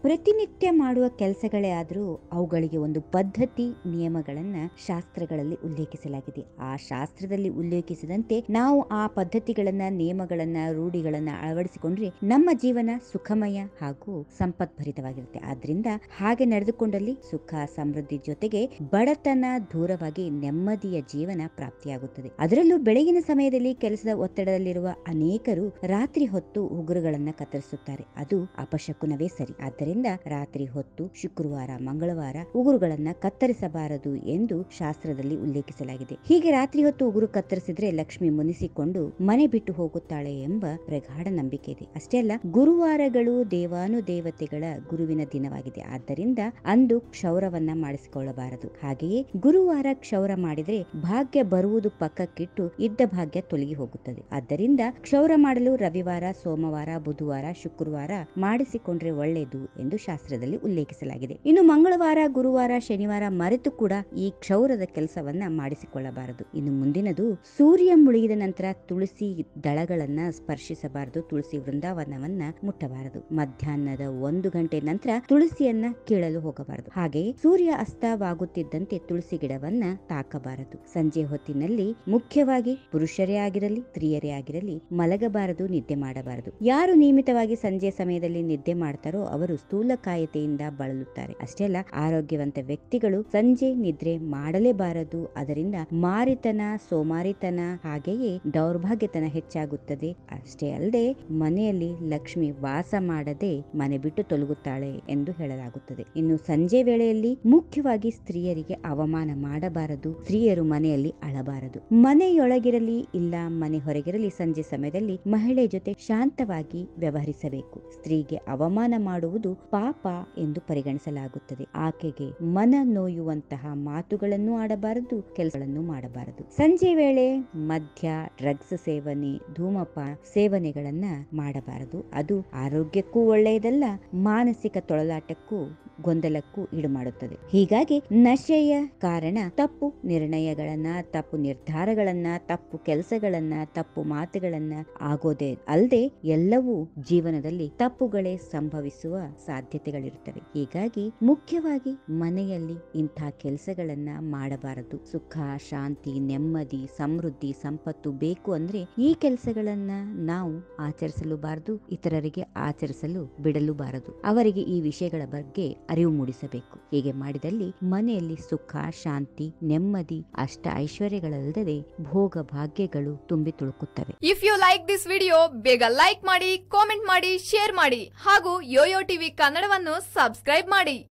ಪ್ರತಿನಿತ್ಯ ಮಾಡುವ ಕೆಲಸಗಳೇ ಆದರೂ ಅವುಗಳಿಗೆ ಒಂದು ಪದ್ಧತಿ ನಿಯಮಗಳನ್ನ ಶಾಸ್ತ್ರಗಳಲ್ಲಿ ಉಲ್ಲೇಖಿಸಲಾಗಿದೆ ಆ ಶಾಸ್ತ್ರದಲ್ಲಿ ಉಲ್ಲೇಖಿಸಿದಂತೆ ನಾವು ಆ ಪದ್ಧತಿಗಳನ್ನ ನಿಯಮಗಳನ್ನ ರೂಢಿಗಳನ್ನ ಅಳವಡಿಸಿಕೊಂಡ್ರೆ ನಮ್ಮ ಜೀವನ ಸುಖಮಯ ಹಾಗೂ ಸಂಪತ್ಭರಿತವಾಗಿರುತ್ತೆ ಆದ್ರಿಂದ ಹಾಗೆ ನಡೆದುಕೊಂಡಲ್ಲಿ ಸುಖ ಸಮೃದ್ಧಿ ಜೊತೆಗೆ ಬಡತನ ದೂರವಾಗಿ ನೆಮ್ಮದಿಯ ಜೀವನ ಪ್ರಾಪ್ತಿಯಾಗುತ್ತದೆ ಅದರಲ್ಲೂ ಬೆಳಗಿನ ಸಮಯದಲ್ಲಿ ಕೆಲಸದ ಒತ್ತಡದಲ್ಲಿರುವ ಅನೇಕರು ರಾತ್ರಿ ಹೊತ್ತು ಉಗುರುಗಳನ್ನ ಕತ್ತರಿಸುತ್ತಾರೆ ಅದು ಅಪಶಕುನವೇ ಸರಿ ಆದ್ದರಿಂದ ರಾತ್ರಿ ಹೊತ್ತು ಶುಕ್ರವಾರ ಮಂಗಳವಾರ ಉಗುರುಗಳನ್ನ ಕತ್ತರಿಸಬಾರದು ಎಂದು ಶಾಸ್ತ್ರದಲ್ಲಿ ಉಲ್ಲೇಖಿಸಲಾಗಿದೆ ಹೀಗೆ ರಾತ್ರಿ ಹೊತ್ತು ಉಗುರು ಕತ್ತರಿಸಿದ್ರೆ ಲಕ್ಷ್ಮಿ ಮುನಿಸಿಕೊಂಡು ಮನೆ ಬಿಟ್ಟು ಹೋಗುತ್ತಾಳೆ ಎಂಬ ಪ್ರಗಾಢ ನಂಬಿಕೆ ಇದೆ ಅಷ್ಟೇ ಅಲ್ಲ ಗುರುವಾರಗಳು ದೇವಾನುದೇವತೆಗಳ ಗುರುವಿನ ದಿನವಾಗಿದೆ ಆದ್ದರಿಂದ ಅಂದು ಕ್ಷೌರವನ್ನ ಮಾಡಿಸಿಕೊಳ್ಳಬಾರದು ಹಾಗೆಯೇ ಗುರುವಾರ ಕ್ಷೌರ ಮಾಡಿದ್ರೆ ಭಾಗ್ಯ ಬರುವುದು ಪಕ್ಕಕ್ಕಿಟ್ಟು ಇದ್ದ ಭಾಗ್ಯ ತೊಲಗಿ ಹೋಗುತ್ತದೆ ಆದ್ದರಿಂದ ಕ್ಷೌರ ಮಾಡಲು ರವಿವಾರ ಸೋಮವಾರ ಬುಧವಾರ ಶುಕ್ರವಾರ ಮಾಡಿಸಿಕೊಂಡ್ರೆ ಒಳ್ಳೆಯದು ಎಂದು ಶಾಸ್ತ್ರದಲ್ಲಿ ಉಲ್ಲೇಖಿಸಲಾಗಿದೆ ಇನ್ನು ಮಂಗಳವಾರ ಗುರುವಾರ ಶನಿವಾರ ಮರೆತು ಕೂಡ ಈ ಕ್ಷೌರದ ಕೆಲಸವನ್ನ ಮಾಡಿಸಿಕೊಳ್ಳಬಾರದು ಇನ್ನು ಮುಂದಿನದು ಸೂರ್ಯ ಮುಳುಗಿದ ನಂತರ ತುಳಸಿ ದಳಗಳನ್ನ ಸ್ಪರ್ಶಿಸಬಾರದು ತುಳಸಿ ವೃಂದಾವನವನ್ನ ಮುಟ್ಟಬಾರದು ಮಧ್ಯಾಹ್ನದ ಒಂದು ಗಂಟೆ ನಂತರ ತುಳಸಿಯನ್ನ ಕೀಳಲು ಹೋಗಬಾರದು ಹಾಗೆಯೇ ಸೂರ್ಯ ಅಸ್ತವಾಗುತ್ತಿದ್ದಂತೆ ತುಳಸಿ ಗಿಡವನ್ನ ತಾಕಬಾರದು ಸಂಜೆ ಹೊತ್ತಿನಲ್ಲಿ ಮುಖ್ಯವಾಗಿ ಪುರುಷರೇ ಆಗಿರಲಿ ಸ್ತ್ರೀಯರೇ ಆಗಿರಲಿ ಮಲಗಬಾರದು ನಿದ್ದೆ ಮಾಡಬಾರದು ಯಾರು ನಿಯಮಿತವಾಗಿ ಸಂಜೆ ಸಮಯದಲ್ಲಿ ನಿದ್ದೆ ಮಾಡ್ತಾರೋ ಅವರು ಸ್ಥೂಲಕಾಯತೆಯಿಂದ ಬಳಲುತ್ತಾರೆ ಅಷ್ಟೇ ಅಲ್ಲ ಆರೋಗ್ಯವಂತ ವ್ಯಕ್ತಿಗಳು ಸಂಜೆ ನಿದ್ರೆ ಮಾಡಲೇಬಾರದು ಅದರಿಂದ ಮಾರಿತನ ಸೋಮಾರಿತನ ಹಾಗೆಯೇ ದೌರ್ಭಾಗ್ಯತನ ಹೆಚ್ಚಾಗುತ್ತದೆ ಅಷ್ಟೇ ಅಲ್ಲದೆ ಮನೆಯಲ್ಲಿ ಲಕ್ಷ್ಮಿ ವಾಸ ಮಾಡದೆ ಮನೆ ಬಿಟ್ಟು ತೊಲಗುತ್ತಾಳೆ ಎಂದು ಹೇಳಲಾಗುತ್ತದೆ ಇನ್ನು ಸಂಜೆ ವೇಳೆಯಲ್ಲಿ ಮುಖ್ಯವಾಗಿ ಸ್ತ್ರೀಯರಿಗೆ ಅವಮಾನ ಮಾಡಬಾರದು ಸ್ತ್ರೀಯರು ಮನೆಯಲ್ಲಿ ಅಳಬಾರದು ಮನೆಯೊಳಗಿರಲಿ ಇಲ್ಲ ಮನೆ ಹೊರಗಿರಲಿ ಸಂಜೆ ಸಮಯದಲ್ಲಿ ಮಹಿಳೆ ಜೊತೆ ಶಾಂತವಾಗಿ ವ್ಯವಹರಿಸಬೇಕು ಸ್ತ್ರೀಗೆ ಅವಮಾನ ಮಾಡುವುದು ಪಾಪ ಎಂದು ಪರಿಗಣಿಸಲಾಗುತ್ತದೆ ಆಕೆಗೆ ಮನ ನೋಯುವಂತಹ ಮಾತುಗಳನ್ನು ಆಡಬಾರದು ಕೆಲಸಗಳನ್ನು ಮಾಡಬಾರದು ಸಂಜೆ ವೇಳೆ ಮದ್ಯ ಡ್ರಗ್ಸ್ ಸೇವನೆ ಧೂಮಪಾನ ಸೇವನೆಗಳನ್ನ ಮಾಡಬಾರದು ಅದು ಆರೋಗ್ಯಕ್ಕೂ ಒಳ್ಳೆಯದಲ್ಲ ಮಾನಸಿಕ ತೊಳಲಾಟಕ್ಕೂ ಗೊಂದಲಕ್ಕೂ ಈಡು ಮಾಡುತ್ತದೆ ಹೀಗಾಗಿ ನಶೆಯ ಕಾರಣ ತಪ್ಪು ನಿರ್ಣಯಗಳನ್ನ ತಪ್ಪು ನಿರ್ಧಾರಗಳನ್ನ ತಪ್ಪು ಕೆಲಸಗಳನ್ನ ತಪ್ಪು ಮಾತುಗಳನ್ನ ಆಗೋದೇ ಅಲ್ಲದೆ ಎಲ್ಲವೂ ಜೀವನದಲ್ಲಿ ತಪ್ಪುಗಳೇ ಸಂಭವಿಸುವ ಸಾಧ್ಯತೆಗಳಿರುತ್ತವೆ ಹೀಗಾಗಿ ಮುಖ್ಯವಾಗಿ ಮನೆಯಲ್ಲಿ ಇಂಥ ಕೆಲಸಗಳನ್ನ ಮಾಡಬಾರದು ಸುಖ ಶಾಂತಿ ನೆಮ್ಮದಿ ಸಮೃದ್ಧಿ ಸಂಪತ್ತು ಬೇಕು ಅಂದ್ರೆ ಈ ಕೆಲಸಗಳನ್ನ ನಾವು ಆಚರಿಸಲೂಬಾರದು ಇತರರಿಗೆ ಆಚರಿಸಲು ಬಿಡಲೂಬಾರದು ಅವರಿಗೆ ಈ ವಿಷಯಗಳ ಬಗ್ಗೆ ಅರಿವು ಮೂಡಿಸಬೇಕು ಹೀಗೆ ಮಾಡಿದಲ್ಲಿ ಮನೆಯಲ್ಲಿ ಸುಖ ಶಾಂತಿ ನೆಮ್ಮದಿ ಅಷ್ಟ ಐಶ್ವರ್ಯಗಳಲ್ಲದೆ ಭೋಗ ಭಾಗ್ಯಗಳು ತುಂಬಿ ತುಳುಕುತ್ತವೆ if you like this video ಬೇಗ ಲೈಕ್ ಮಾಡಿ ಕಾಮೆಂಟ್ ಮಾಡಿ ಶೇರ್ ಮಾಡಿ ಹಾಗೂ ಯೋಯೋ ಟಿವಿ ಕನ್ನಡವನ್ನು ಸಬ್ಸ್ಕ್ರೈಬ್ ಮಾಡಿ